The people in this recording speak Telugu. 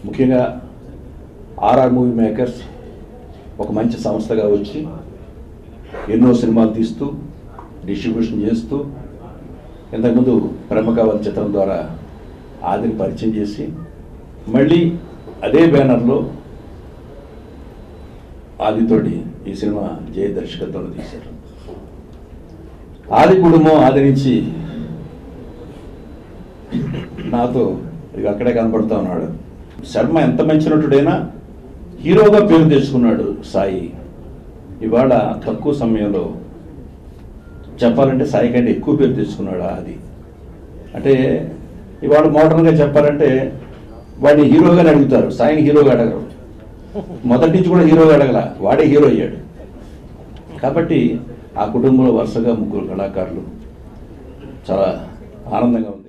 ముఖ్యంగా ఆర్ఆర్ మూవీ మేకర్స్ ఒక మంచి సంస్థగా వచ్చి ఎన్నో సినిమాలు తీస్తూ డిస్ట్రిబ్యూషన్ చేస్తూ ఇంతకుముందు ప్రేమకావల్ చిత్రం ద్వారా ఆదిని పరిచయం చేసి మళ్ళీ అదే బ్యానర్లో ఆదితోటి ఈ సినిమా జయ దర్శకత్వంలో తీశారు ఆది కుటుంబం ఆదరించి నాతో ఇక అక్కడే కనపడుతూ ఉన్నాడు శర్మ ఎంత మంచి నటుడైనా హీరోగా పేరు తెచ్చుకున్నాడు సాయి ఇవాళ తక్కువ సమయంలో చెప్పాలంటే సాయి కంటే ఎక్కువ పేరు తెచ్చుకున్నాడు ఆది అంటే ఇవాళ మోడర్న్గా చెప్పాలంటే వాడిని హీరోగానే అడుగుతారు సాయిని హీరోగా అడగరు మొదటి నుంచి కూడా హీరోగా అడగల వాడే హీరో అయ్యాడు కాబట్టి ఆ కుటుంబంలో వరుసగా ముగ్గురు కళాకారులు చాలా ఆనందంగా ఉంది